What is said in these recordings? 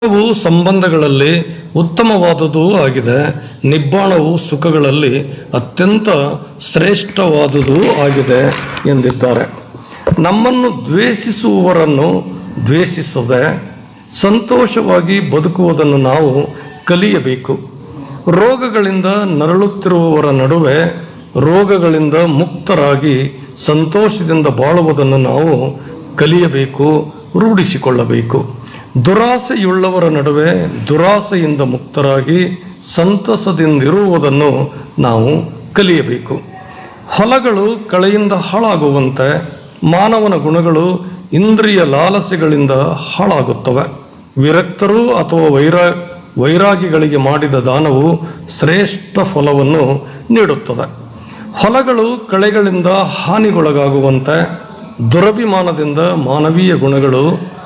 ವು ಸಂಬಂಧಗಳಲ್ಲಿ ಉತ್ತಮವಾದುದು ಆಗಿದೆ ನಿಬ್ಬಾಣವು ಸುಖಗಳಲ್ಲಿ ಅತ್ಯಂತ ಶ್ರೇಷ್ಠವಾದುದು ಆಗಿದೆ ಎಂದಿದ್ದಾರೆ ನಮ್ಮನ್ನು ದ್ವೇಷಿಸುವವರನ್ನು ದ್ವೇಷಿಸದೆ ಸಂತೋಷವಾಗಿ ಬದುಕುವುದನ್ನು ನಾವು ಕಲಿಯಬೇಕು ರೋಗಗಳಿಂದ ನರಳುತ್ತಿರುವವರ ನಡುವೆ ರೋಗಗಳಿಂದ ಮುಕ್ತರಾಗಿ ಸಂತೋಷದಿಂದ ಬಾಳುವುದನ್ನು ನಾವು ಕಲಿಯಬೇಕು ರೂಢಿಸಿಕೊಳ್ಳಬೇಕು ದುರಾಸೆಯುಳ್ಳವರ ನಡುವೆ ದುರಾಸೆಯಿಂದ ಮುಕ್ತರಾಗಿ ಸಂತಸದಿಂದಿರುವುದನ್ನು ನಾವು ಕಲಿಯಬೇಕು ಹೊಲಗಳು ಕಳೆಯಿಂದ ಹಾಳಾಗುವಂತೆ ಮಾನವನ ಗುಣಗಳು ಇಂದ್ರಿಯ ಲಾಲಸೆಗಳಿಂದ ಹಾಳಾಗುತ್ತವೆ ವಿರಕ್ತರು ಅಥವಾ ವೈರಾ ವೈರಾಗಿಗಳಿಗೆ ಮಾಡಿದ ದಾನವು ಶ್ರೇಷ್ಠ ಫಲವನ್ನು ನೀಡುತ್ತದೆ ಹೊಲಗಳು ಕಳೆಗಳಿಂದ ಹಾನಿಗೊಳಗಾಗುವಂತೆ ದುರಭಿಮಾನದಿಂದ ಮಾನವೀಯ ಗುಣಗಳು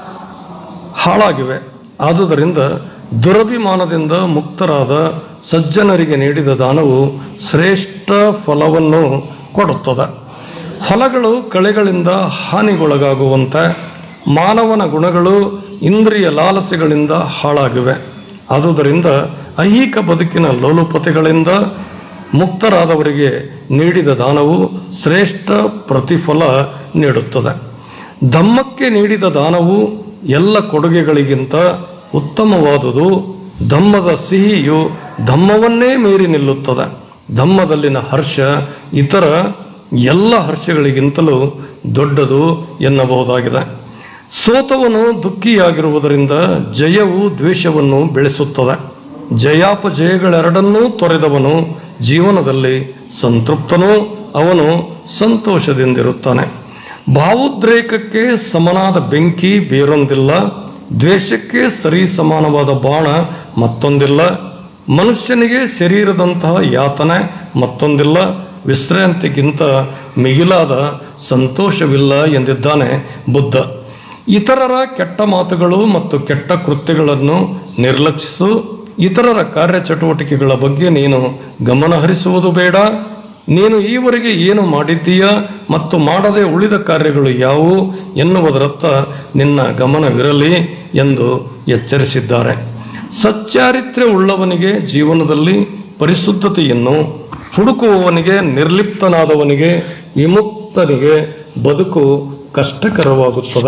ಹಾಳಾಗಿವೆ ಆದುದರಿಂದ ದುರಭಿಮಾನದಿಂದ ಮುಕ್ತರಾದ ಸಜ್ಜನರಿಗೆ ನೀಡಿದ ದಾನವು ಶ್ರೇಷ್ಠ ಫಲವನ್ನು ಕೊಡುತ್ತದೆ ಹೊಲಗಳು ಕಳೆಗಳಿಂದ ಹಾನಿಗೊಳಗಾಗುವಂತೆ ಮಾನವನ ಗುಣಗಳು ಇಂದ್ರಿಯ ಲಾಲಸೆಗಳಿಂದ ಹಾಳಾಗಿವೆ ಆದುದರಿಂದ ಐಹಿಕ ಬದುಕಿನ ಲೋಲುಪತೆಗಳಿಂದ ಮುಕ್ತರಾದವರಿಗೆ ನೀಡಿದ ದಾನವು ಶ್ರೇಷ್ಠ ಪ್ರತಿಫಲ ನೀಡುತ್ತದೆ ಧಮ್ಮಕ್ಕೆ ನೀಡಿದ ದಾನವು ಎಲ್ಲ ಕೊಡುಗೆಗಳಿಗಿಂತ ಉತ್ತಮವಾದುದು ಧಮ್ಮದ ಸಿಹಿಯು ಧಮ್ಮವನ್ನೇ ಮೀರಿ ನಿಲ್ಲುತ್ತದೆ ಧಮ್ಮದಲ್ಲಿನ ಹರ್ಷ ಇತರ ಎಲ್ಲ ಹರ್ಷಗಳಿಗಿಂತಲೂ ದೊಡ್ಡದು ಎನ್ನಬಹುದಾಗಿದೆ ಸೋತವನು ದುಃಖಿಯಾಗಿರುವುದರಿಂದ ಜಯವು ದ್ವೇಷವನ್ನು ಬೆಳೆಸುತ್ತದೆ ಜಯಾಪಜಯಗಳೆರಡನ್ನೂ ತೊರೆದವನು ಜೀವನದಲ್ಲಿ ಸಂತೃಪ್ತನೂ ಅವನು ಸಂತೋಷದಿಂದಿರುತ್ತಾನೆ ಭಾವೋದ್ರೇಕಕ್ಕೆ ಸಮನಾದ ಬೆಂಕಿ ಬೇರೊಂದಿಲ್ಲ ದ್ವೇಷಕ್ಕೆ ಸರಿ ಸಮಾನವಾದ ಬಾಣ ಮತ್ತೊಂದಿಲ್ಲ ಮನುಷ್ಯನಿಗೆ ಶರೀರದಂತಹ ಯಾತನೆ ಮತ್ತೊಂದಿಲ್ಲ ವಿಶ್ರಾಂತಿಗಿಂತ ಮಿಗಿಲಾದ ಸಂತೋಷವಿಲ್ಲ ಎಂದಿದ್ದಾನೆ ಬುದ್ಧ ಇತರರ ಕೆಟ್ಟ ಮಾತುಗಳು ಮತ್ತು ಕೆಟ್ಟ ಕೃತ್ಯಗಳನ್ನು ನಿರ್ಲಕ್ಷಿಸು ಇತರರ ಕಾರ್ಯಚಟುವಟಿಕೆಗಳ ಬಗ್ಗೆ ನೀನು ಗಮನಹರಿಸುವುದು ಬೇಡ ನೀನು ಈವರೆಗೆ ಏನು ಮಾಡಿದ್ದೀಯಾ ಮತ್ತು ಮಾಡದೆ ಉಳಿದ ಕಾರ್ಯಗಳು ಯಾವುವು ಎನ್ನುವುದರತ್ತ ನಿನ್ನ ಗಮನವಿರಲಿ ಎಂದು ಎಚ್ಚರಿಸಿದ್ದಾರೆ ಸಚ್ಚಾರಿತ್ರ್ಯ ಉಳ್ಳವನಿಗೆ ಜೀವನದಲ್ಲಿ ಪರಿಶುದ್ಧತೆಯನ್ನು ಹುಡುಕುವವನಿಗೆ ನಿರ್ಲಿಪ್ತನಾದವನಿಗೆ ವಿಮುಕ್ತನಿಗೆ ಬದುಕು ಕಷ್ಟಕರವಾಗುತ್ತದೆ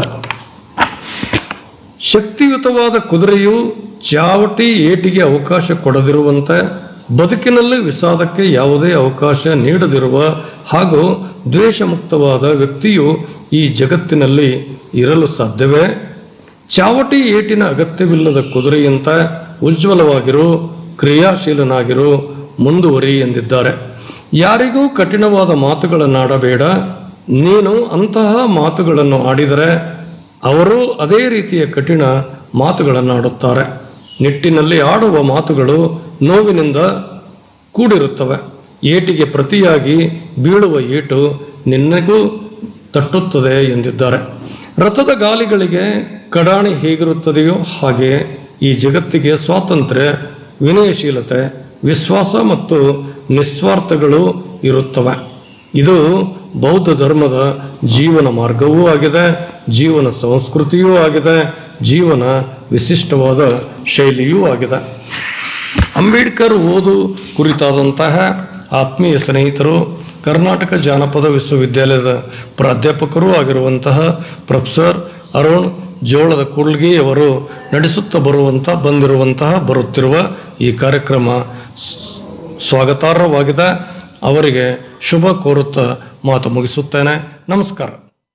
ಶಕ್ತಿಯುತವಾದ ಕುದುರೆಯು ಚಾವಟಿ ಏಟಿಗೆ ಅವಕಾಶ ಕೊಡದಿರುವಂತೆ ಬದುಕಿನಲ್ಲಿ ವಿಷಾದಕ್ಕೆ ಯಾವುದೇ ಅವಕಾಶ ನೀಡದಿರುವ ಹಾಗೂ ದ್ವೇಷಮುಕ್ತವಾದ ವ್ಯಕ್ತಿಯು ಈ ಜಗತ್ತಿನಲ್ಲಿ ಇರಲು ಸಾಧ್ಯವೇ ಚಾವಟಿ ಏಟಿನ ಅಗತ್ಯವಿಲ್ಲದ ಕುದುರೆಯಂತೆ ಉಜ್ವಲವಾಗಿರು ಕ್ರಿಯಾಶೀಲನಾಗಿರು ಮುಂದುವರಿ ಎಂದಿದ್ದಾರೆ ಯಾರಿಗೂ ಕಠಿಣವಾದ ಮಾತುಗಳನ್ನಾಡಬೇಡ ನೀನು ಅಂತಹ ಮಾತುಗಳನ್ನು ಆಡಿದರೆ ಅವರು ಅದೇ ರೀತಿಯ ಕಠಿಣ ಮಾತುಗಳನ್ನಾಡುತ್ತಾರೆ ನಿಟ್ಟಿನಲ್ಲಿ ಆಡುವ ಮಾತುಗಳು ನೋವಿನಿಂದ ಕೂಡಿರುತ್ತವೆ ಏಟಿಗೆ ಪ್ರತಿಯಾಗಿ ಬೀಳುವ ಏಟು ನಿನ್ನಗೂ ತಟ್ಟುತ್ತದೆ ಎಂದಿದ್ದಾರೆ ರಥದ ಗಾಲಿಗಳಿಗೆ ಕಡಾಣಿ ಹೇಗಿರುತ್ತದೆಯೋ ಹಾಗೆ ಈ ಜಗತ್ತಿಗೆ ಸ್ವಾತಂತ್ರ್ಯ ವಿನಯಶೀಲತೆ ವಿಶ್ವಾಸ ಮತ್ತು ನಿಸ್ವಾರ್ಥಗಳು ಇರುತ್ತವೆ ಇದು ಬೌದ್ಧ ಧರ್ಮದ ಜೀವನ ಮಾರ್ಗವೂ ಆಗಿದೆ ಜೀವನ ಸಂಸ್ಕೃತಿಯೂ ಆಗಿದೆ ಜೀವನ ವಿಶಿಷ್ಟವಾದ ಶೈಲಿಯೂ ಆಗಿದೆ ಅಂಬೇಡ್ಕರ್ ಓದು ಕುರಿತಾದಂತಹ ಆತ್ಮೀಯ ಸ್ನೇಹಿತರು ಕರ್ನಾಟಕ ಜಾನಪದ ವಿಶ್ವವಿದ್ಯಾಲಯದ ಪ್ರಾಧ್ಯಾಪಕರೂ ಆಗಿರುವಂತಹ ಪ್ರೊಫೆಸರ್ ಅರುಣ್ ಜೋಳದ ಕೂಡ್ಲಿಗಿ ಅವರು ನಡೆಸುತ್ತಾ ಬರುವಂಥ ಬಂದಿರುವಂತಹ ಬರುತ್ತಿರುವ ಈ ಕಾರ್ಯಕ್ರಮ ಸ್- ಸ್ವಾಗತಾರ್ಹವಾಗಿದೆ ಅವರಿಗೆ ಶುಭ ಕೋರುತ್ತಾ ಮಾತು ಮುಗಿಸುತ್ತೇನೆ ನಮಸ್ಕಾರ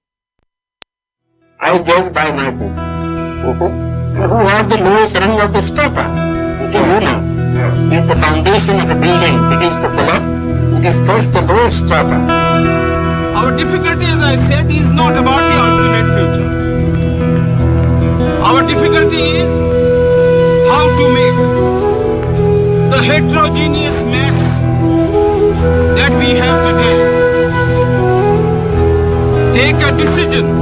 I judge by my book. Who was the lowest rung of the strata? Is a ruler. If the foundation of a building begins to collapse, it is first the lowest strata. Our difficulty, as I said, is not about the ultimate future. Our difficulty is how to make the heterogeneous mess that we have today take a decision